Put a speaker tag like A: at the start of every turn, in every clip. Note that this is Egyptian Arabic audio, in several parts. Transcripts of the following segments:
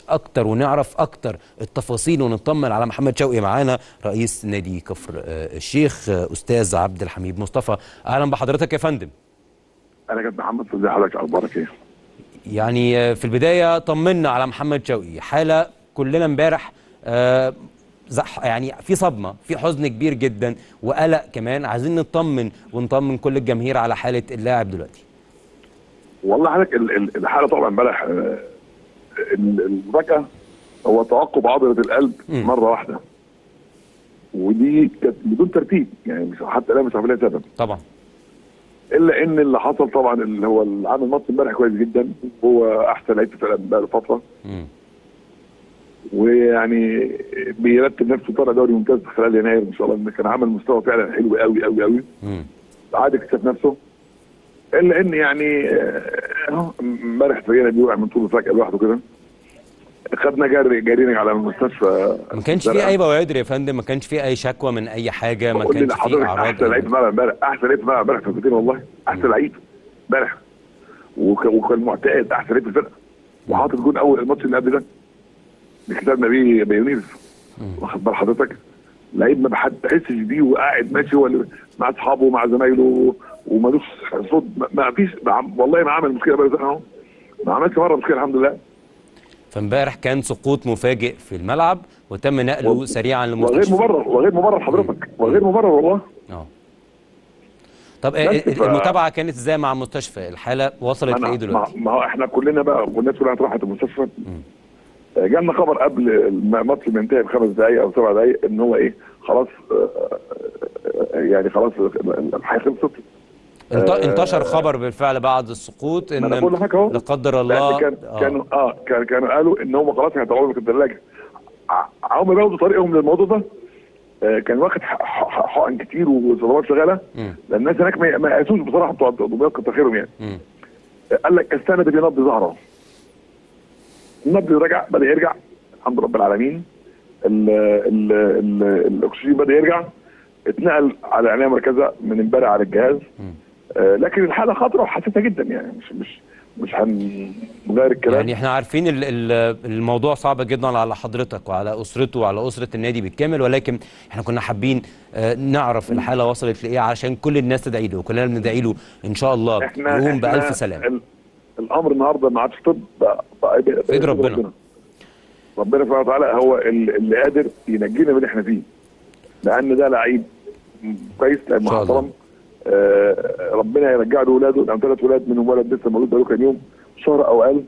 A: اكتر ونعرف اكتر التفاصيل ونطمن على محمد شوقي معانا رئيس نادي كفر آه، الشيخ آه، استاذ عبد الحميد مصطفى اهلا بحضرتك يا فندم
B: انا كابتن محمد ازي حضرتك اخبارك ايه؟
A: يعني آه، في البدايه طمنا على محمد شوقي حاله كلنا امبارح آه، زح- يعني في صدمه في حزن كبير جدا وقلق كمان عايزين نطمن ونطمن كل الجماهير على حاله اللاعب دلوقتي
B: والله حضرتك ال- ال- الحاله طبعا امبارح آه، ال- المفاجاه هو توقف عضله القلب
A: مم.
B: مره واحده ودي كانت بدون ترتيب يعني مش حتى لا مش عارف لها سبب
A: طبعا
B: الا ان اللي حصل طبعا اللي هو اللي عامل ماتش امبارح كويس جدا هو احسن لعيب في الفرقه بقاله فتره
A: مم.
B: ويعني بيرتب نفسه طالع دوري ممتاز خلال يناير ان شاء الله إن كان عمل مستوى فعلا حلو قوي قوي قوي
A: مم.
B: عاد اكتشف نفسه الا ان يعني آه، اهو امبارح فريقنا بيوقع من طول فجاه لوحده كده خدنا جري جرينا على المستشفى
A: ما كانش في اي بوادر يا فندم ما كانش في اي شكوى من اي حاجه ما
B: بقول
A: كانش في
B: لحضرتك
A: اعراض
B: احسن لعيب في الملعب امبارح احسن لعيب في الملعب امبارح في الفرقتين والله احسن لعيب امبارح وك- وكان معتقد احسن لعيب في الفرقه وحاطط جون اول الماتش اللي قبل ده اللي كسبنا بيه بيونيز واخد بال حضرتك لعيب ما بحد تحسش بيه وقاعد ماشي هو اللي مع اصحابه ومع زمايله ومالوش صوت ما- ما فيش ما عم- والله ما عمل مشكله بقى اهو ما عملش مره مشكله الحمد لله
A: فامبارح كان سقوط مفاجئ في الملعب وتم نقله
B: و-
A: سريعا
B: وغير
A: للمستشفى
B: مبرر وغير مبرر حضرتك وغير مبرر والله
A: اه طب
B: بس
A: آه،
B: ف-
A: المتابعه كانت ازاي مع المستشفى الحاله وصلت
B: أنا-
A: لايه
B: ما,
A: دلوقتي
B: ما هو احنا كلنا بقى والناس كلها راحت المستشفى آه، جالنا خبر قبل الماتش ما ينتهي بخمس دقائق او سبع دقائق ان هو ايه خلاص آه، آه، يعني خلاص الحياه خلصت
A: انت-
B: آه،
A: انتشر خبر بالفعل بعد السقوط
B: ما انا بقول
A: ان
B: لحضرتك اهو
A: لا قدر
B: لان
A: الله
B: كان
A: آه.
B: كانوا اه كان كانوا قالوا ان هم خلاص هيطلعوا لك الثلاجه هم بياخدوا طريقهم للموضوع ده آه، كان واخد ح- ح- حقن كتير وصدمات شغاله
A: مم.
B: لان الناس هناك ما ما يقاسوش بصراحه بتوع الضباط كتر خيرهم يعني
A: مم.
B: قال لك السند بينبض ظهره النبض رجع بدا يرجع الحمد لله رب العالمين ال ال ال الاكسجين بدا يرجع اتنقل على عنايه مركزه من امبارح على الجهاز آه لكن الحاله خطره وحساسه جدا يعني مش مش مش هنغير الكلام
A: يعني احنا عارفين ال- ال- الموضوع صعب جدا على حضرتك وعلى اسرته وعلى اسره النادي بالكامل ولكن احنا كنا حابين آه، نعرف الحاله وصلت لايه علشان كل الناس تدعي له وكلنا بندعي له ان شاء الله
B: احنا
A: يقوم
B: احنا
A: بالف سلامه
B: ال- الامر النهارده ما عادش طب بقى بقى بقى
A: في إيد ربنا.
B: ربنا سبحانه وتعالى هو ال- اللي قادر ينجينا من اللي احنا فيه لان ده لعيب كويس لعيب
A: إن شاء الله.
B: محترم آه ربنا يرجع له اولاده لان ثلاث ولاد منهم ولد لسه مولود بقاله كام يوم شهر او اقل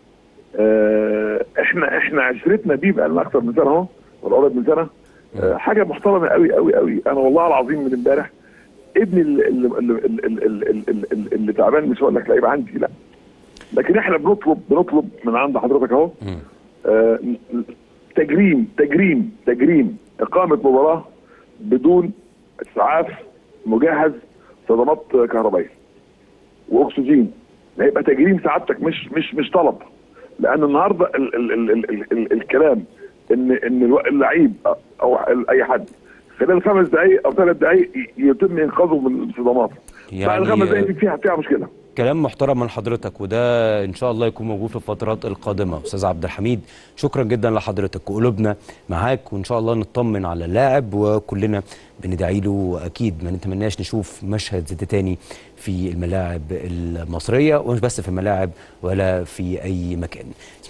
B: آه احنا احنا عشرتنا بيه بقى لنا اكثر من سنه اهو ولا قريب من سنه آه حاجه محترمه قوي قوي قوي انا والله العظيم من امبارح ابني اللي, اللي, اللي, اللي, اللي, اللي, اللي تعبان مش هقول لك لعيب عندي لا لكن احنا بنطلب بنطلب من عند حضرتك اهو
A: مم.
B: آه، تجريم تجريم تجريم اقامه مباراه بدون اسعاف مجهز صدمات كهربائيه واكسجين ده يبقى تجريم سعادتك مش مش مش طلب لان النهارده ال ال ال ال ال ال الكلام ان ان الو- اللعيب او اي حد خلال خمس دقائق او ثلاث دقائق ي- يتم انقاذه من الصدمات
A: يعني-
B: بعد خمس دقائق دي فيها فيها مشكله
A: كلام محترم من حضرتك وده ان شاء الله يكون موجود في الفترات القادمه استاذ عبد الحميد شكرا جدا لحضرتك وقلوبنا معاك وان شاء الله نطمن على اللاعب وكلنا بندعي له واكيد ما نتمناش نشوف مشهد زي ده تاني في الملاعب المصريه ومش بس في الملاعب ولا في اي مكان